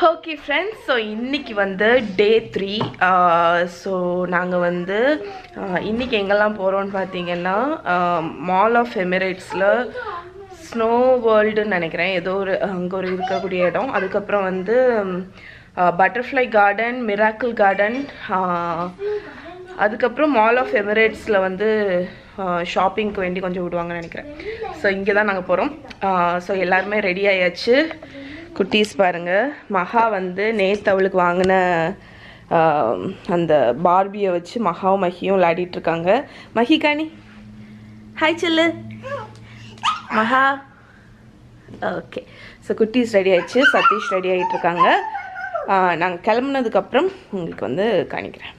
Okay friends so இன்னைக்கு வந்து day three so நாங்கள் வந்து ஆஹ், இன்னைக்கு எங்கெல்லாம் போகிறோம்னு பார்த்தீங்கன்னா மால் ஆஃப் எமிரேட்ஸில் ஸ்னோ வேர்ல்டுன்னு நினைக்கிறேன் ஏதோ ஒரு அங்கே ஒரு இருக்கக்கூடிய இடம் அதுக்கப்புறம் வந்து பட்டர்ஃப்ளை கார்டன் மிராக்கிள் கார்டன் அதுக்கப்புறம் மால் ஆஃப் எமிரேட்ஸில் வந்து ஷாப்பிங்க்கு வேண்டி கொஞ்சம் விடுவாங்கன்னு நினைக்கிறேன் ஸோ இங்கே தான் நாங்கள் போகிறோம் ஸோ எல்லாருமே ரெடி ஆயாச்சு குட்டீஸ் பாருங்க மகா வந்து நேத்து அவளுக்கு வாங்கின ஆஹ், அந்த பார்பியை வச்சு மகாவும் மகியும் விளையாடிட்டு இருக்காங்க மஹி காணி ஹாய் செல்லு மகா ஓகே ஸோ குட்டீஸ் ரெடி ஆயிடுச்சு சதீஷ் ரெடி ஆகிட்டு இருக்காங்க நாங்கள் கிளம்புனதுக்கப்புறம் உங்களுக்கு வந்து காணிக்கிறேன்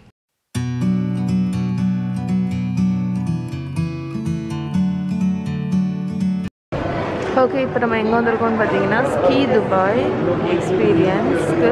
ஓகே இப்போ நம்ம எங்கே வந்திருக்கோம்னு பார்த்தீங்கன்னா ஸ்கீ துபாய் எக்ஸ்பீரியன்ஸ்க்கு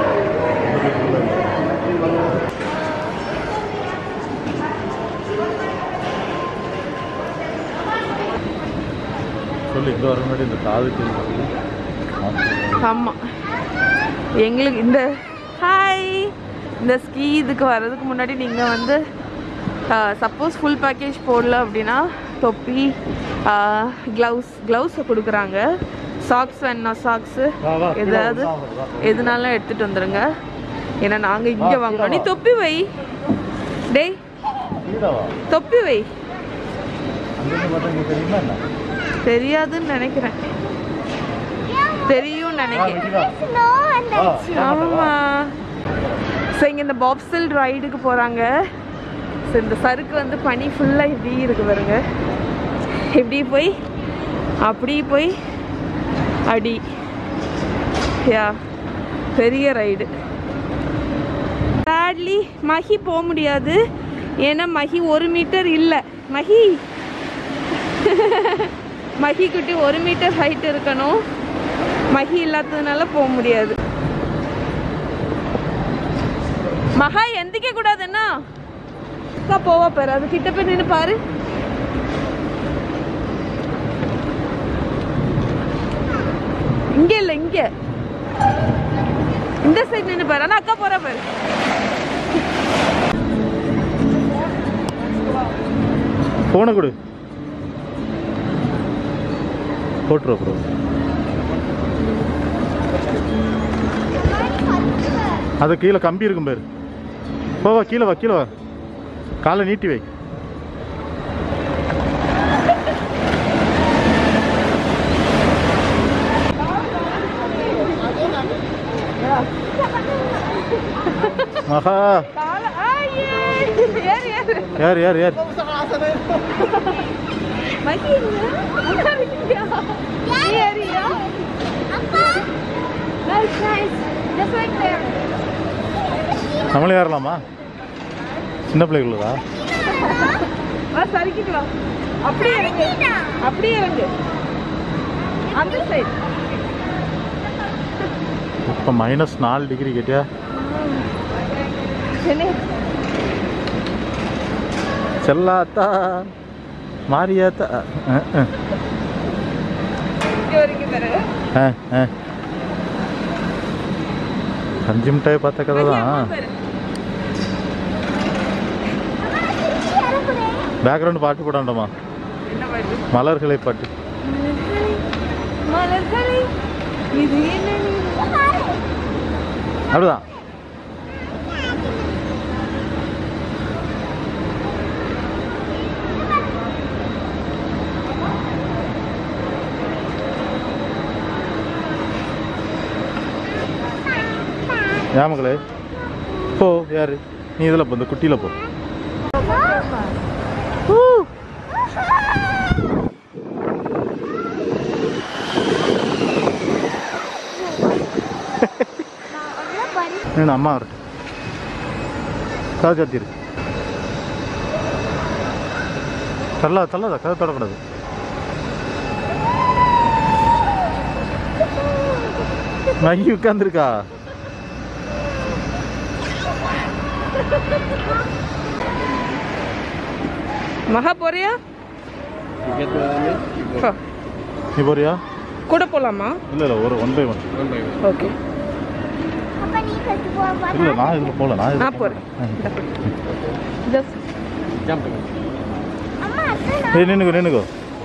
சொல்லு இங்கே வர முன்னாடி இந்த காது கேள்வி ஆமாம் எங்களுக்கு இந்த ஹாய் இந்த ஸ்கீ இதுக்கு வர்றதுக்கு முன்னாடி நீங்கள் வந்து சப்போஸ் ஃபுல் பேக்கேஜ் போடல அப்படின்னா தொப்பி க்ளவுஸ் க்ளவுஸை கொடுக்குறாங்க சாக்ஸ் வேணா சாக்ஸு வா, வா, கீழே ஏதாவது வா, வா. எதுனாலும் எடுத்துகிட்டு வந்துடுங்க ஏன்னா நாங்கள் இங்கே வா, வாங்குறோம் நீ கீழே வா. தொப்பி வை டேய் கீழவா தொப்பி வை அங்கிருந்து பார்த்தா இங்கே தெரியுமா என்ன தெரியாதுன்னு நினைக்கிறேன் தெரியும் ஆ, நினைக்கிறேன் விக்கிதா. ஆ, ஆமா ஸோ இங்கே இந்த பாப்சல் ரைடுக்கு போகிறாங்க ஸோ இந்த சறுக்கு வந்து பனி ஃபுல்லாக இப்படி இருக்கு பாருங்க இப்படி போய் அப்படி போய் அடி யா பெரிய ரைடு சேட்லி மஹி போக முடியாது ஏன்னா மஹி ஒரு மீட்டர் இல்லை மஹி மஹி குட்டி ஒரு மீட்டர் ஹைட் இருக்கணும் மஹி இல்லாததுனால போக முடியாது மகா எந்திக்க கூடாதுன்னா அக்கா போவா பாரு அது கிட்ட போய் நின்று பாரு இங்க இல்ல இங்க இந்த சைடு நின்று பாரு ஆனா அக்கா போறா பாரு போனை கொடு போட்டுருவா ப்ரோ அது கீழே கம்பி இருக்கும் பேர் போவா கீழே வா கீழே வா காலை நீட்டி வை மகா கால ஆயே ஏறு ஏறு யார் யார் யார் மகி எங்க? அங்க இருக்கியா? நீ ஏறியா? Nice, nice. Just right there. நம்மளும் ஏறலாமா சின்ன பிள்ளைகளா வா சறுக்கிக்கலாம் அப்படியே இறங்கு அப்படியே இறங்கு அந்த சைடு இப்போ மைனஸ் நாலு டிகிரி கேட்டியா என்ன செல்லாத்தா மாரியாத்தா அஹ், அஹ். இங்க வரைக்கும் தர அஹ், அஹ். பஞ்சு மிட்டாய் பார்த்த கதை தான் பேக்ரவுண்ட் பாட்டு போடாண்டமா என்ன பாட்டு மலர்களை பாட்டு மலர்களே இது என்ன நீ- அப்படிதான் ஏன் மகளே போ யாரு நீ இதில் போ இந்த குட்டியில் போ என்ன அம்மா வரட்டும் கதை சாத்தி இருக்கு தள்ளாத தள்ளாத கதை தொடக்கூடாது மகி உட்காந்துருக்கா மகா போறியா போ. நீ போறியா கூட போலாமா இல்லை இல்லை ஒரு ஒன் பை ஒன் ஓகே அப்ப நீ கட்டு போவா இல்லை நான் இதில் போகல நான் நான் இதில் போகிறேன் அம்மா அத்தை நான் ஏய் நின்னுக்கோ நின்னுக்கோ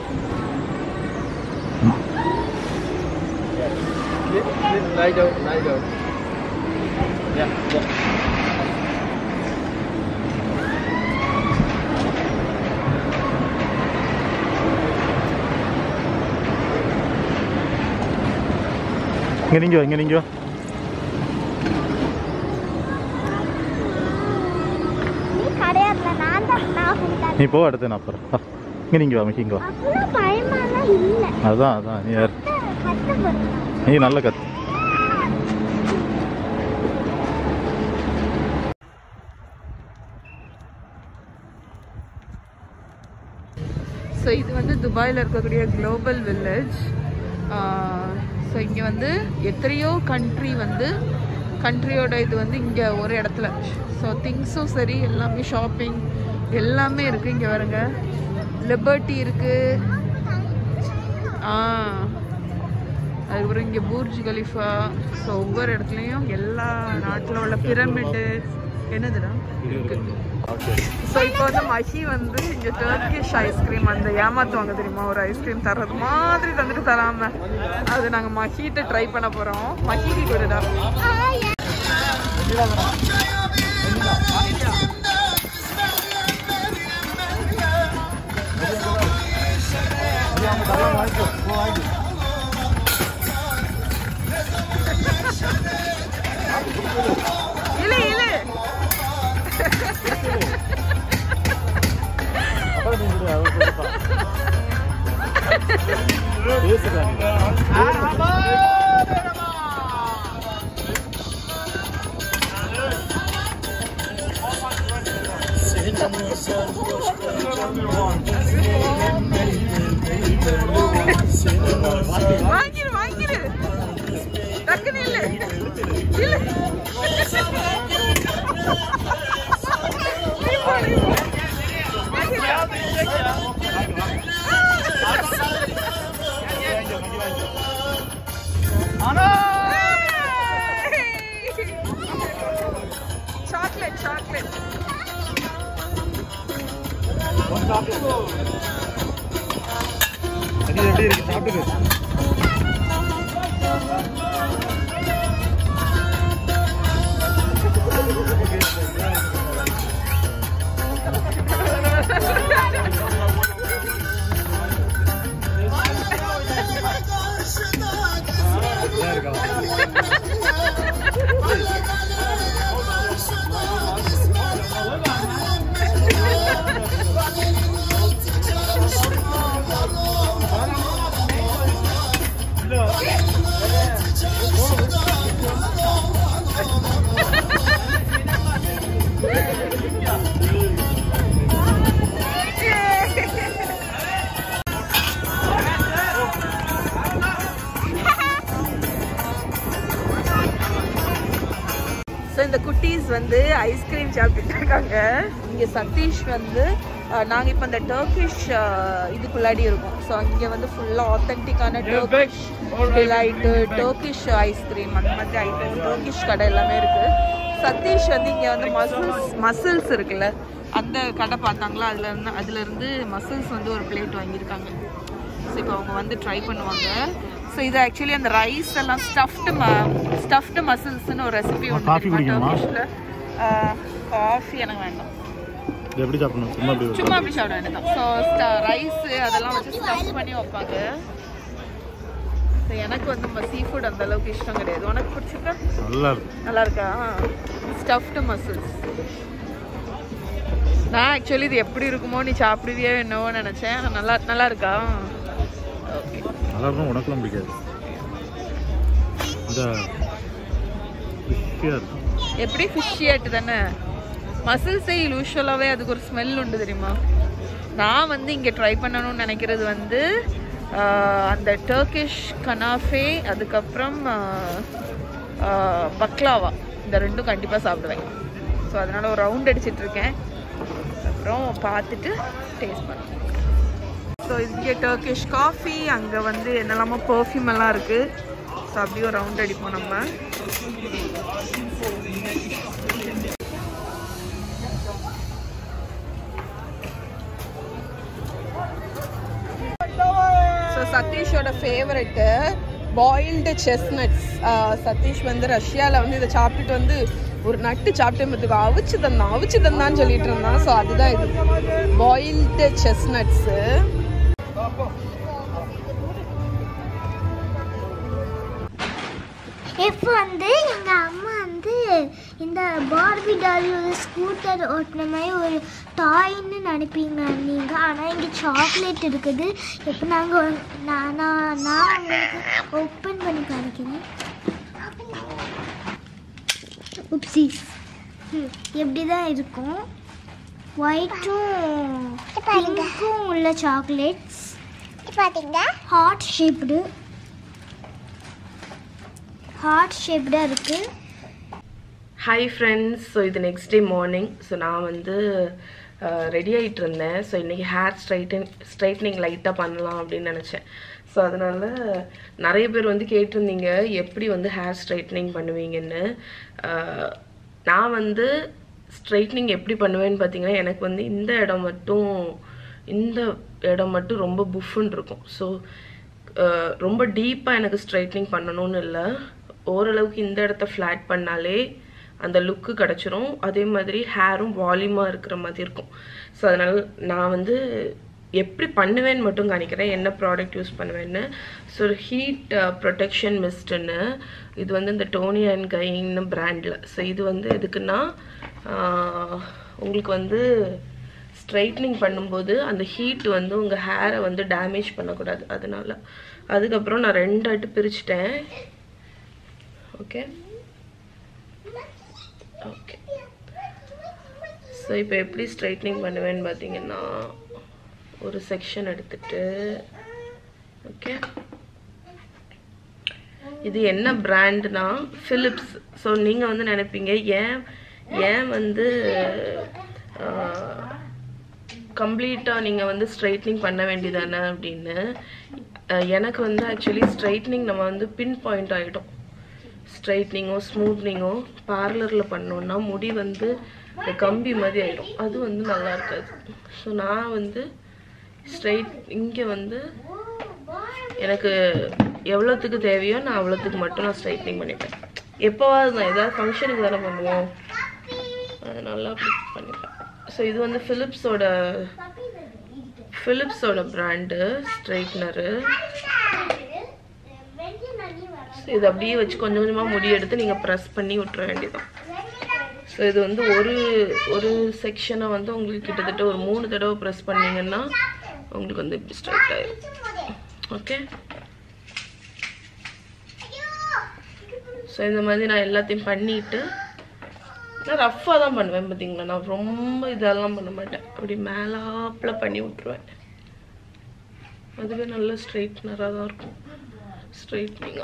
Lie down, lie down. Yeah, yeah. இங்கே நீங்க வா இங்கே நீங்க வா நீ கிடையாதுல நான் தான் நான் கூப்பிட்டேன் நீ போ அடுத்து நான் அப்புறம் வா இங்கே நீங்க வா மிக்கி இங்கே வா அவ்வளோ பயமாலாம் இல்லை அதான் அதான் நீ யார் கத்த போறேன் நீ நல்ல கத்து ஸோ இது வந்து துபாயில் இருக்கக்கூடிய குளோபல் வில்லேஜ் ஸோ இங்கே வந்து எத்தனையோ கண்ட்ரி வந்து கண்ட்ரியோட இது வந்து இங்கே ஒரு இடத்துல ஸோ திங்ஸும் சரி எல்லாமே ஷாப்பிங் எல்லாமே இருக்குது இங்கே வருங்க லிபர்ட்டி இருக்குது ஆ அதுக்கப்புறம் இங்கே பூர்ஜ் கலிஃபா ஸோ ஒவ்வொரு இடத்துலையும் எல்லா நாட்டில் உள்ள பிரமிடு என்னதுடா இருக்குது ஸோ இப்போ வந்து மஹி வந்து இங்கே டர்க்கிஷ் ஐஸ்கிரீம் அந்த ஏமாத்துவாங்க தெரியுமா ஒரு ஐஸ்கிரீம் தர்றது மாதிரி தந்துட்டு தராம அது நாங்கள் மஹிட்ட ட்ரை பண்ண போகிறோம் மஹிக்கு கொடுடா இல்ல இல்ல வாங்கிடு வாங்கிடு டக்குன்னு இல்ல இல்ல நீ போ, நீ போ. சாக்லேட் சாக்லேட் அது எப்படி இருக்கு சாப்பிட்டு ஸோ இந்த குட்டீஸ் வந்து ஐஸ்கிரீம் சாப்பிட்டுட்டு இருக்காங்க இங்கே சதீஷ் வந்து நாங்கள் இப்போ இந்த டர்க்கிஷ் இதுக்குள்ளாடி இருக்கோம் ஸோ இங்கே வந்து ஃபுல்லாக ஆத்தென்டிக்கான டர்க்கிஷ் டிலைட்டு டர்க்கிஷ் ஐஸ்கிரீம் அந்த மாதிரி ஐட்டம் டர்க்கிஷ் கடை எல்லாமே இருக்குது சதீஷ் வந்து இங்கே வந்து மசில்ஸ் மசில்ஸ் இருக்குல்ல அந்த கடை பார்த்தாங்களா அதுல இருந்து அதுல இருந்து மசில்ஸ் வந்து ஒரு பிளேட் வாங்கியிருக்காங்க ஸோ இப்போ அவங்க வந்து ட்ரை பண்ணுவாங்க ஸோ இது ஆக்சுவலி அந்த ரைஸ் எல்லாம் ஸ்டஃப்டு ம ஸ்டஃப்டு மசில்ஸ்னு ஒரு ரெசிபி ஒன்று Coffee குடிக்கணுமா? காஃபி எனக்கு வேண்டாம் இது எப்படி சாப்பிடணும் சும்மா அப்படி சும்மா அப்படி சாப்பிட வேண்டியதான் ஸோ ரைஸ் அதெல்லாம் வச்சு ஸ்டஃப் பண்ணி வைப்பாங்க ஸோ எனக்கு வந்து சீ ஃபுட் அந்த அளவுக்கு இஷ்டம் கிடையாது உனக்கு பிடிச்சிருக்கா நல்லா இருக்கு நல்லா இருக்கா ஸ்டஃப்டு மசில்ஸ் நான் ஆக்சுவலி இது எப்படி இருக்குமோ நீ சாப்பிடுவியோ என்னவோ நினச்சேன் ஆனா நல்லா நல்லா இருக்கா ஓகே நல்லா இருக்கும் உனக்கெல்லாம் பிடிக்காது இந்த crispy-ஆ இருக்கும் எப்படி ஃபிஷ் ஆட்டு தானே மசில்ஸே யூஸ்வலாகவே அதுக்கு ஒரு ஸ்மெல் உண்டு தெரியுமா நான் வந்து இங்கே ட்ரை பண்ணணும்னு நினைக்கிறது வந்து ஆஹ், அந்த டர்க்கிஷ் கனாஃபே அதுக்கப்புறம் ஆஹ், ஆஹ், பக்லாவா இந்த ரெண்டும் கண்டிப்பாக சாப்பிடுவேன் ஸோ அதனால் ஒரு ரவுண்ட் அடிச்சிட்டு இருக்கேன் அப்புறம் பார்த்துட்டு டேஸ்ட் பண்ணுவேன் ஸோ இங்கே டர்க்கிஷ் காஃபி அங்கே வந்து என்னெல்லாமோ பர்ஃப்யூம் எல்லாம் இருக்குது ஸோ அப்படியே ஒரு ரவுண்ட் அடிப்போம் நம்ம ஸோ சதீஷோட ஃபேவரெட்டு பாயில்டு செஸ்னட்ஸ் சதீஷ் வந்து ரஷ்யாவில் வந்து இதை சாப்பிட்டுட்டு வந்து ஒரு நட்டு சாப்பிட்டே பார்த்துக்கோ அவிச்சு தந்தான் அவிச்சு தந்தான்னு சொல்லிட்டு இருந்தான் ஸோ அதுதான் இது பாயில்டு செஸ்னட்ஸு இப்போ வந்து எங்கள் அம்மா வந்து இந்த பார்பி டால் ஒரு ஸ்கூட்டர் ஓட்டுன மாதிரி ஒரு டாய்ன்னு நினைப்பீங்க நீங்கள் ஆனால் இங்கே சாக்லேட் இருக்குது இப்போ நாங்கள் நான் நான் நான் உங்களுக்கு ஓப்பன் பண்ணி காமிக்கிறேன் உப்சிஸ் எப்படி தான் இருக்கும் ஒயிட்டும் பிங்க்கும் உள்ள சாக்லேட்ஸ் பார்த்தீங்க ஹார்ட் ஷேப்டு ஹார்ட் ஷேப்டாக இருக்குது ஹாய் ஃப்ரெண்ட்ஸ் ஸோ இது நெக்ஸ்ட் டே மார்னிங் ஸோ நான் வந்து ரெடி ஆகிட்டு இருந்தேன் ஸோ இன்றைக்கி ஹேர் ஸ்ட்ரைட்டன் ஸ்ட்ரைட்னிங் லைட்டாக பண்ணலாம் அப்படின்னு நினச்சேன் ஸோ அதனால் நிறைய பேர் வந்து கேட்டிருந்தீங்க எப்படி வந்து ஹேர் ஸ்ட்ரைட்னிங் பண்ணுவீங்கன்னு அஹ், நான் வந்து ஸ்ட்ரைட்னிங் எப்படி பண்ணுவேன்னு பார்த்தீங்கன்னா எனக்கு வந்து இந்த இடம் மட்டும் இந்த இடம் மட்டும் ரொம்ப புஃப்னு இருக்கும் ஸோ ரொம்ப டீப்பாக எனக்கு ஸ்ட்ரைட்னிங் பண்ணணும்னு இல்லை ஓரளவுக்கு இந்த இடத்த ஃப்ளாட் பண்ணாலே அந்த லுக்கு கிடச்சிரும் அதே மாதிரி ஹேரும் வால்யூமாக இருக்கிற மாதிரி இருக்கும் ஸோ அதனால் நான் வந்து எப்படி பண்ணுவேன்னு மட்டும் காணிக்கிறேன் என்ன ப்ராடக்ட் யூஸ் பண்ணுவேன்னு ஸோ ஹீட் ப்ரொடெக்ஷன் மிஸ்ட்டுன்னு இது வந்து இந்த டோனி அண்ட் கைன்னு பிராண்டில் ஸோ இது வந்து எதுக்குன்னா ஆஹ், உங்களுக்கு வந்து ஸ்ட்ரைட்னிங் பண்ணும்போது அந்த ஹீட் வந்து உங்கள் ஹேரை வந்து டேமேஜ் பண்ணக்கூடாது அதனால அதுக்கப்புறம் நான் ரெண்டாட்டு பிரிச்சுட்டேன் ஓகே ஓகே ஸோ இப்போ எப்படி ஸ்ட்ரைட்னிங் பண்ணுவேன்னு பார்த்தீங்கன்னா ஒரு செக்ஷன் எடுத்துட்டு ஓகே இது என்ன பிராண்ட்னா ஃபிலிப்ஸ் ஸோ நீங்கள் வந்து நினைப்பீங்க ஏன் ஏன் வந்து கம்ப்ளீட்டாக நீங்கள் வந்து ஸ்ட்ரைட்னிங் பண்ண வேண்டியதானே அப்படின்னு அஹ், எனக்கு வந்து ஆக்சுவலி ஸ்ட்ரைட்னிங் நம்ம வந்து பின் பாயிண்ட் ஆகிடும் ஸ்ட்ரைட்னிங்கோ ஸ்மூத்னிங்கோ பார்லரில் பண்ணோன்னா முடி வந்து இந்த கம்பி மாதிரி ஆகிடும் அது வந்து நல்லா இருக்காது ஸோ நான் வந்து ஸ்ட்ரைட் இங்கே வந்து எனக்கு எவ்வளோத்துக்கு தேவையோ நான் அவ்வளோத்துக்கு மட்டும் நான் ஸ்ட்ரைட்னிங் பண்ணிப்பேன் எப்போவாது நான் ஏதாவது ஃபங்க்ஷனுக்கு தானே பண்ணுவோம் அதனால அப்படி பண்ணிப்பேன் ஸோ இது வந்து ஃபிலிப்ஸோட ஃபிலிப்ஸோட பிராண்டு ஸ்ட்ரைட்னரு இது அப்படியே வச்சு கொஞ்சம் கொஞ்சமாக முடி எடுத்து நீங்கள் ப்ரெஸ் பண்ணி விட்டுற வேண்டியதான் ஸோ இது வந்து ஒரு ஒரு செக்ஷனை வந்து உங்களுக்கு கிட்டத்தட்ட ஒரு மூணு தடவை ப்ரெஸ் பண்ணீங்கன்னா உங்களுக்கு வந்து இப்படி ஸ்ட்ரைட் ஆயிடும் ஓகே ஸோ இந்த மாதிரி நான் எல்லாத்தையும் பண்ணிட்டு நான் ரஃப்பாக தான் பண்ணுவேன் பார்த்தீங்களா நான் ரொம்ப இதெல்லாம் பண்ண மாட்டேன் அப்படி மேலாப்பில் பண்ணி விட்ருவேன் அதுவே நல்ல ஸ்ட்ரைட்னராக தான் இருக்கும் ஸ்ட்ரைட்னிங்காக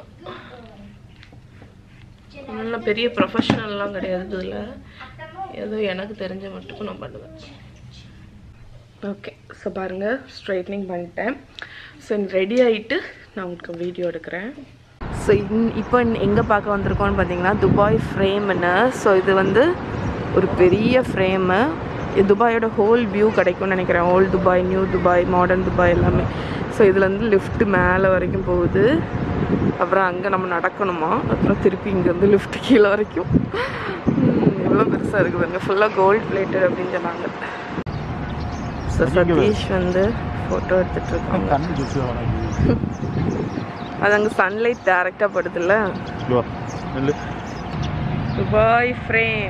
நல்ல பெரிய ப்ரொஃபஷனல்லாம் கிடையாது இதில் ஏதோ எனக்கு தெரிஞ்ச மட்டுக்கும் நான் பண்ணுவேன் ஓகே ஸோ பாருங்கள் ஸ்ட்ரைட்னிங் பண்ணிட்டேன் ஸோ ரெடி ஆகிட்டு நான் உங்களுக்கு வீடியோ எடுக்கிறேன் ஸோ இன் இப்போ எங்கே பார்க்க வந்திருக்கோம்னு பார்த்தீங்கன்னா துபாய் ஃப்ரேம்னு ஸோ இது வந்து ஒரு பெரிய ஃப்ரேமு துபாயோட ஹோல் வியூ கிடைக்கும்னு நினைக்கிறேன் old Dubai new Dubai modern Dubai எல்லாமே ஸோ இதில் வந்து லிஃப்ட் மேலே வரைக்கும் போகுது அப்புறம் அங்கே நம்ம நடக்கணுமா அப்புறம் திருப்பி இங்கேருந்து லிஃப்ட் கீழே வரைக்கும் எவ்வளோ பெருசாக இருக்குது பாருங்க ஃபுல்லாக கோல்ட் பிளேட்டட் அப்படின்னு சொன்னாங்க ஸோ சதீஷ் வந்து ஃபோட்டோ எடுத்துகிட்டு இருக்காங்க கண்ணு ஜூஸ் வராது அது அங்கே சன்லைட் டேரெக்டாக படுதுல்ல வா நெல்லு துபாய் ஃப்ரேம்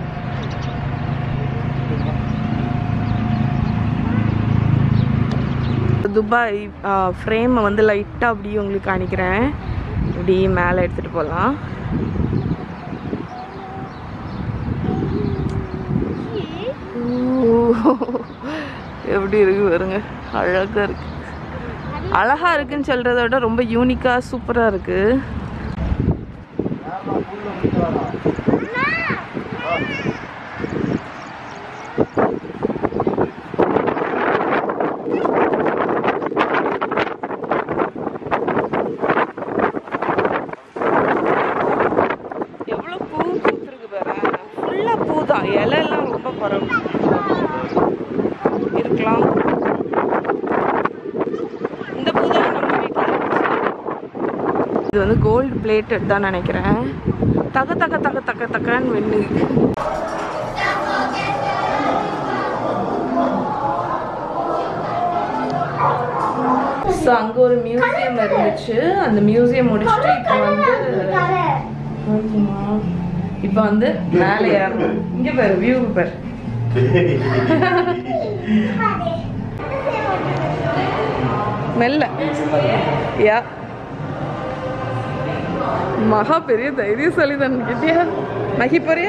துபாய் ஃப்ரேமை வந்து லைட்டாக அப்படியே உங்களுக்கு காணிக்கிறேன் இப்படி மேலே எடுத்துகிட்டு போகலாம் எப்படி இருக்கு பாருங்க அழகாக இருக்கு அழகா இருக்குன்னு சொல்றத விட ரொம்ப யூனிக்கா சூப்பரா இருக்கு போகிறோம் இருக்கலாம் இந்த பூ தான் நம்ம வீட்டில் இது வந்து கோல்டு பிளேட்டட் தான் நினைக்கிறேன் தக தக தக தக தக்கன்னு வெண்ணு ஸோ அங்கே ஒரு மியூசியம் இருந்துச்சு அந்த மியூசியம் முடிச்சுட்டு இப்போ வந்து இப்போ வந்து மேலே ஏறணும் இங்கே பாரு வியூ பாரு மெல்ல யா மகா பெரிய தைரியசாலி தான் கிட்டியா மகி போறியா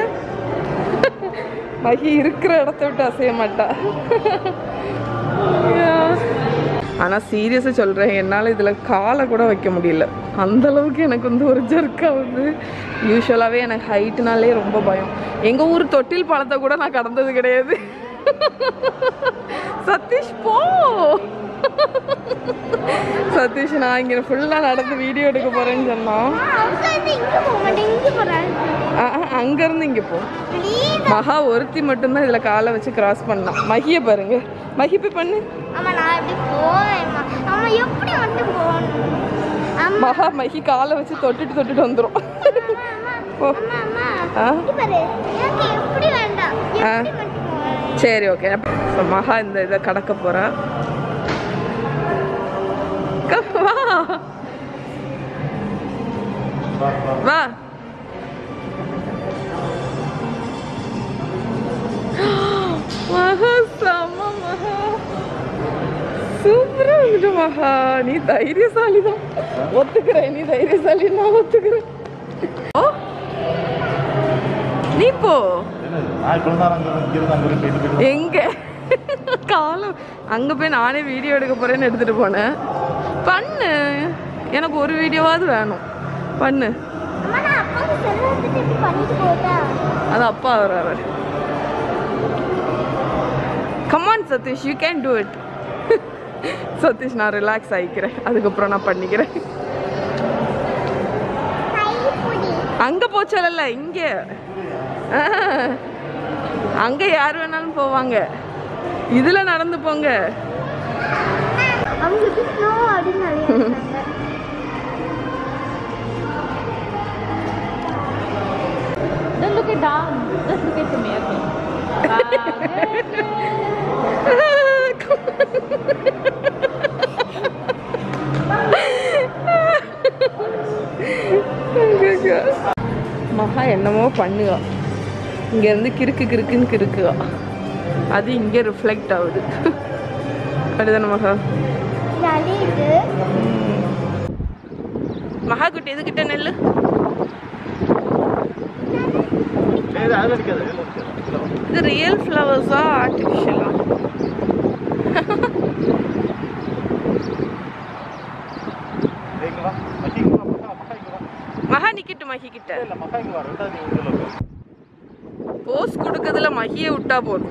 மகி இருக்கிற இடத்த விட்டு அசைய மாட்டா ஆனால் சீரியஸாக சொல்கிறேன் என்னால் இதில் காலை கூட வைக்க முடியல அந்த அளவுக்கு எனக்கு வந்து ஒரு ஜர்க்காகுது யூஸ்வலாகவே எனக்கு ஹைட்டுனாலே ரொம்ப பயம் எங்கள் ஊர் தொட்டில் பாலத்தை கூட நான் கடந்தது கிடையாது சதீஷ் போ சதீஷ் நான் இங்கே ஃபுல்லாக நடந்து வீடியோ எடுக்க போகிறேன்னு சொன்னான் இங்க போக மாட்டேன் இங்க போறேன் அங்கேருந்து இங்கே போ மகா ஒருத்தி மட்டும்தான் இதில் காலை வச்சு கிராஸ் பண்ணலாம் மகியை பாருங்க மகி போய் பண்ணு ஆமா நான் இப்படி போவேன்மா ஆமா எப்படி வந்து போகணும் அம்மா மகா மகி காலை வச்சு தொட்டுட்டு தொட்டுட்டு வந்துடும் ஓ அம்மா அம்மா ஆ இங்க பாரு எனக்கு எப்படி வேண்டாம் ஆ. எப்படி மட்டும் போவேன் சரி ஓகே ஸோ மகா இந்த இதை கடக்க போகிறா வா வா மகா செம்ம மகா சூப்பரா இருந்துட்டு மகா நீ தைரியசாலி தான் ஒத்துக்கிறேன் நீ தைரியசாலி நான் ஒத்துக்கிறேன் ஓ நீ போ நான் இப்போ தான் அங்கே இங்கிருந்து அங்கே போயிட்டு போயிட்டு எங்க காலம் அங்க போய் நானே வீடியோ எடுக்க போறேன்னு எடுத்துட்டு போனேன் பண்ணு எனக்கு ஒரு வீடியோவாவது வேணும் பண்ணு அம்மா நான் அப்பாவுக்கு செல்ல வந்துட்டு இப்படி பண்ணிட்டு போட்டா அது அப்பா வர்றாரு come on Sathish you can do it Sathish நான் ரிலாக்ஸ் ஆகிக்கிறேன் அதுக்கப்புறம் நான் பண்ணிக்கிறேன் கைப்புடி அங்க போச்சல இங்க ஆ, அங்க யார் வேணாலும் போவாங்க இதுல நடந்து போங்க அவங்களுக்கு ஸ்னோ அப்படின்னு நிறைய இருக்காங்க Don't look at down. Just look at me. Okay. மகா என்னமோ பண்ணுவா இங்கேருந்து கிறுக்கு கிறுக்குன்னு கிறுக்குவா அது இங்கே ரிஃப்ளெக்ட் ஆகுது அப்படிதானே மகா ஜாலி இது மகா குட்டி எதுக்கிட்ட நெல்லு சரி அதில் இருக்காது அதில் இருக்காது இது ரியல் ஃப்ளவர்ஸா ஆர்டிஃபிஷியலா இங்கே வா மகி இங்கே வா மகா மகா இங்கே வா மகா நிக்கிட்டு மகி கிட்ட இல்லை மகா இங்கே வா ரெண்டாவது இதில் இருக்கு போஸ் கொடுக்கறதுல மகியை விட்டா போதும்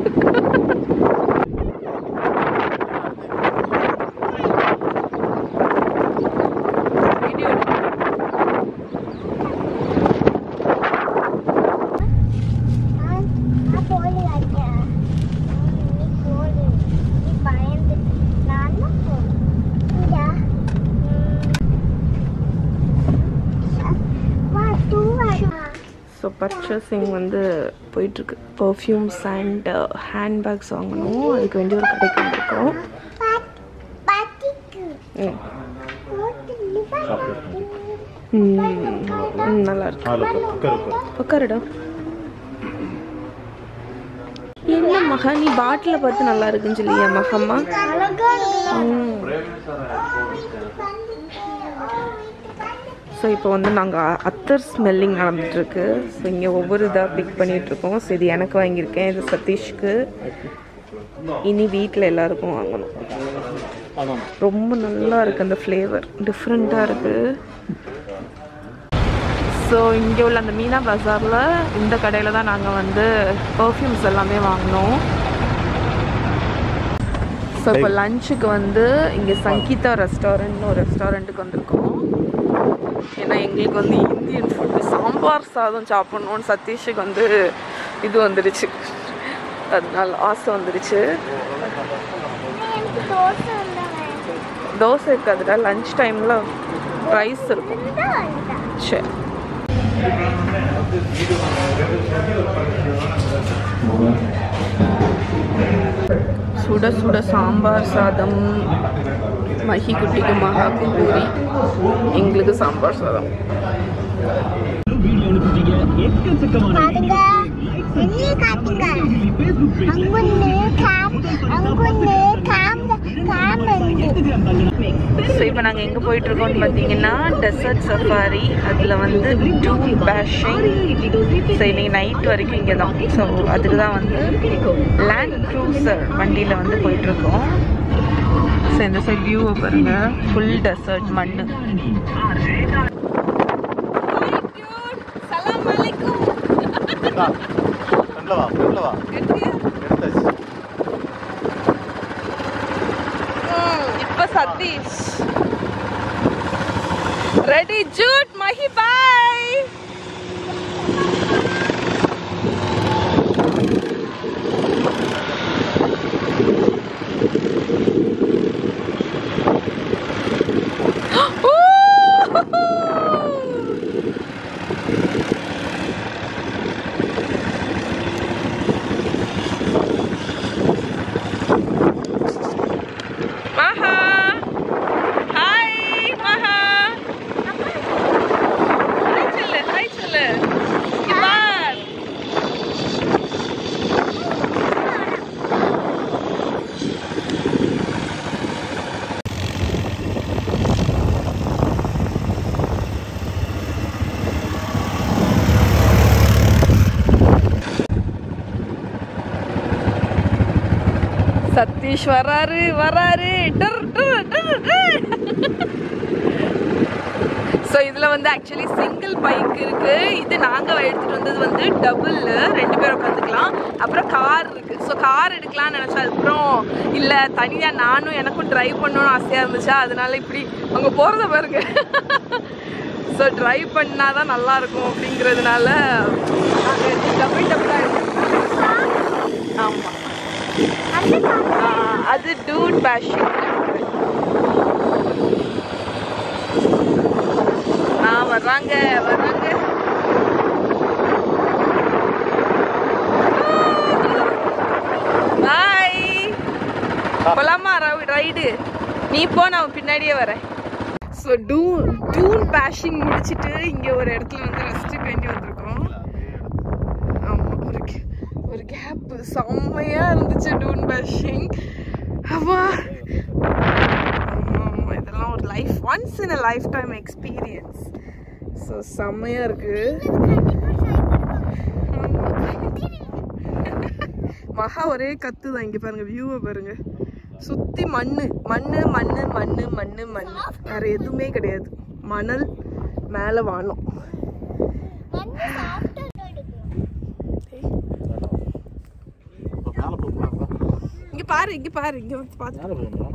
வீடியோ நான் போலி ஆச்சேன் நீ போலி நீ பயந்து நான் தான் போலி இந்தா வா டூ வா ஸோ பர்ச்சேசிங் வந்து போயிட்டுருக்கு பர்ஃப்யூம்ஸ் அண்ட் ஹேண்ட்பேக்ஸ் வாங்கணும் அதுக்கு வேண்டிய ஒரு கடைக்கு வந்திருக்கோம் பாட்டிக்கு ம். போட்டு லிவர் ம். ம், நல்லா இருக்கு அதில் உட்கார் உட்கார் உட்காருடா என்ன மகா நீ பாட்டில பார்த்து நல்லா இருக்குன்னு சொல்லியா மகம்மா அழகா இருக்கு ஸோ இப்போ வந்து நாங்கள் அத்தர் ஸ்மெல்லிங் நடந்துட்டுருக்கு ஸோ இங்கே ஒவ்வொரு இதாக பிக் பண்ணிகிட்ருக்கோம் ஸோ இது எனக்கு வாங்கியிருக்கேன் இது சதீஷ்க்கு இனி வீட்டில் எல்லாருக்கும் வாங்கணும் ஆமாம் ரொம்ப நல்லா இருக்குது அந்த ஃப்ளேவர் டிஃப்ரெண்ட்டாக இருக்குது ஸோ இங்கே உள்ள அந்த மீனா பஜாரில் இந்த கடையில் தான் நாங்கள் வந்து பர்ஃப்யூம்ஸ் எல்லாமே வாங்கினோம் ஸோ இப்போ லஞ்சுக்கு வந்து இங்கே சங்கீதா ரெஸ்டாரண்ட்னு ஒரு ரெஸ்டாரண்ட்டுக்கு வந்திருக்கோம் ஏன்னா எங்களுக்கு வந்து இந்தியன் ஃபுட்டு சாம்பார் சாதம் சாப்பிட்ணுன்னு சதீஷுக்கு வந்து இது வந்துடுச்சு அதனால ஆசை வந்துருச்சு எனக்கு தோசை இருந்தாங்க தோசை இருக்காதுடா லஞ்ச் டைமில் ரைஸ் இருக்கும் சரி சுட சுட சாம்பார் சாதம் மஹி குட்டிக்கு மகாக்கு பூரி எங்களுக்கு சாம்பார் சாதம் பாருங்க என்னைய காட்டுங்க அங்குன்னு கேம் அங்குன்னு கேம் கேம் இருந்து ஸோ இப்போ நாங்கள் எங்கே போயிட்டுருக்கோம்னு பார்த்தீங்கன்னா டெசர்ட் சஃபாரி அதில் வந்து டூன் பேஷிங் ஸோ இன்னைக்கு நைட் வரைக்கும் இங்கே தான் ஸோ அதுக்கு தான் வந்து லேண்ட் க்ரூசர் வண்டியில் வந்து போயிட்டுருக்கோம் ஸோ இந்த சைட் வியூவை பாருங்க ஃபுல் டெசர்ட் மண் ஃப்ரெண்ட்ல வா ஃப்ரெண்ட்ல வா எடுத்தாச்சு இப்போ சதீஷ் ரெடி ஜூட் Mahi bye Maha hi Maha hi சொல்லு ஹாய் சொல்லு இங்க பார் சதீஷ் வராரு வராரு டர் டர் டர் டர் ஸோ இதில் வந்து ஆக்சுவலி சிங்கிள் பைக் இருக்கு இது நாங்கள் எடுத்துகிட்டு வந்தது வந்து டபுள் ரெண்டு பேர் உட்காந்துக்கலாம் அப்புறம் கார் இருக்கு ஸோ கார் எடுக்கலாம்னு நினச்சா அதுக்கப்புறம் இல்லை தனியாக நானும் எனக்கும் டிரைவ் பண்ணணும்னு ஆசையாக இருந்துச்சா அதனால இப்படி அங்கே போகிறத பாருங்க ஸோ டிரைவ் பண்ணால் தான் நல்லா இருக்கும் அப்படிங்கிறதுனால நாங்கள் டபுள் டபுளாக ஆமாம் அது டூட் பேஷிங் ஆ வர்றாங்க வர்றாங்க பாய் போலாமா ரைடு நீ போ நான் பின்னாடியே வரேன் ஸோ டூன் டூன் பேஷிங் முடிச்சிட்டு இங்கே ஒரு இடத்துல வந்து ரெஸ்ட்டுக்கு வேண்டி வந்திருக்கோம் ஆமாம் ஒரு கே- ஒரு கேப் செம்மையாக இருந்துச்சு டூன் பேஷிங் ஆமா ஆமா, இதெல்லாம் ஒரு life once in a lifetime experience so செம்மையாக இருக்குது மகா ஒரே கத்து தான் இங்கே பாருங்க வியூவை பாருங்க சுற்றி மண்ணு மண்ணு மண்ணு மண்ணு மண்ணு மண்ணு வேற எதுவுமே கிடையாது மணல் மேலே வானம் இப்போ மேலே போகலாம் இங்கே பாரு இங்கே பாரு இங்கே வந்து பார்த்து மேலே போகணும்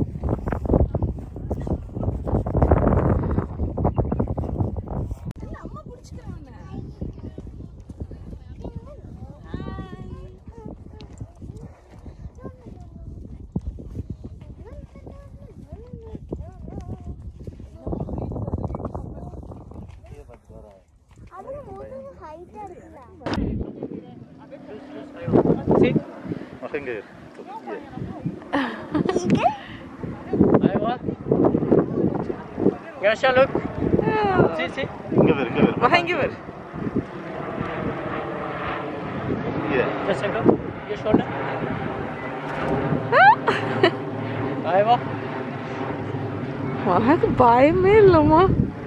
மகங்க Aywa. Yasha, look. See, see. இங்கே வேறு இங்கே வேறு மகா இங்கே பாரு இங்கே Just a go. Your shoulder. Aywa. மகாக்கு பயமே இல்லைம்மா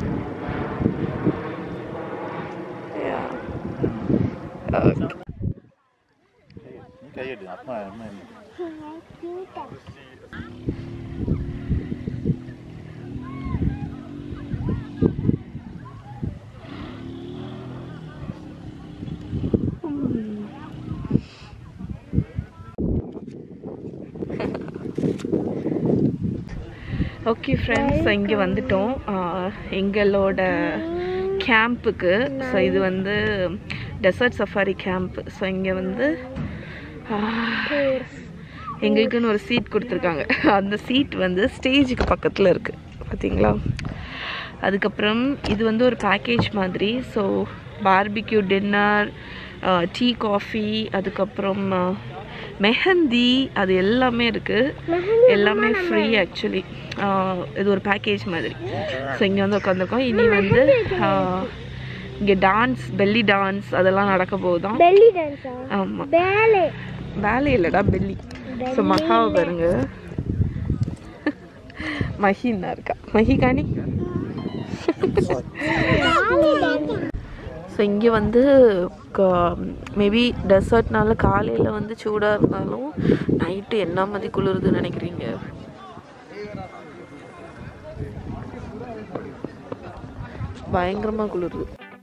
நீ கையெடு அம்மா அம்மா என்ன ஓகே ஃப்ரெண்ட்ஸ் இங்கே வந்துட்டோம் ஆஹ் எங்களோட கேம்புக்கு ஸோ இது வந்து டெசர்ட் சஃபாரி கேம்ப் ஸோ இங்கே வந்து எங்களுக்குன்னு ஒரு சீட் கொடுத்துருக்காங்க அந்த சீட் வந்து ஸ்டேஜுக்கு பக்கத்தில் இருக்குது பார்த்தீங்களா அதுக்கப்புறம் இது வந்து ஒரு பேக்கேஜ் மாதிரி so barbecue dinner tea coffee அதுக்கப்புறம் அஹ், மெஹந்தி அது எல்லாமே இருக்குது எல்லாமே ஃப்ரீ ஆக்சுவலி இது ஒரு பேக்கேஜ் மாதிரி ஸோ இங்கே வந்து உட்காந்துருக்கோம் இனி வந்து இங்கே டான்ஸ் பெல்லி டான்ஸ் அதெல்லாம் நடக்க போகுதான் பெல்லி டான்ஸா ஆமாம் பேலே வேலை இல்லைடா பெல்லி ஸோ மகாவை பாருங்க மஹின்னா இருக்கா மஹி காணி ஸோ இங்கே வந்து மேபி டெசர்ட்னால காலையில் வந்து சூடாக இருந்தாலும் நைட்டு என்ன மாதிரி குளிருதுன்னு நினைக்கிறீங்க பயங்கரமாக குளிருது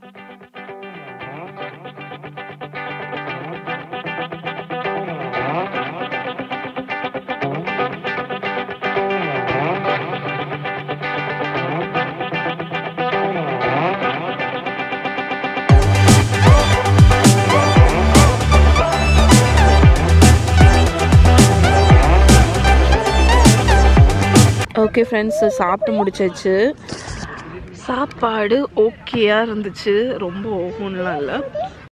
ஓகே ஃப்ரெண்ட்ஸ் சாப்பிட்டு முடிச்சாச்சு சாப்பாடு ஓகேயா இருந்துச்சு ரொம்ப ஓஹோன்லாம் இல்லை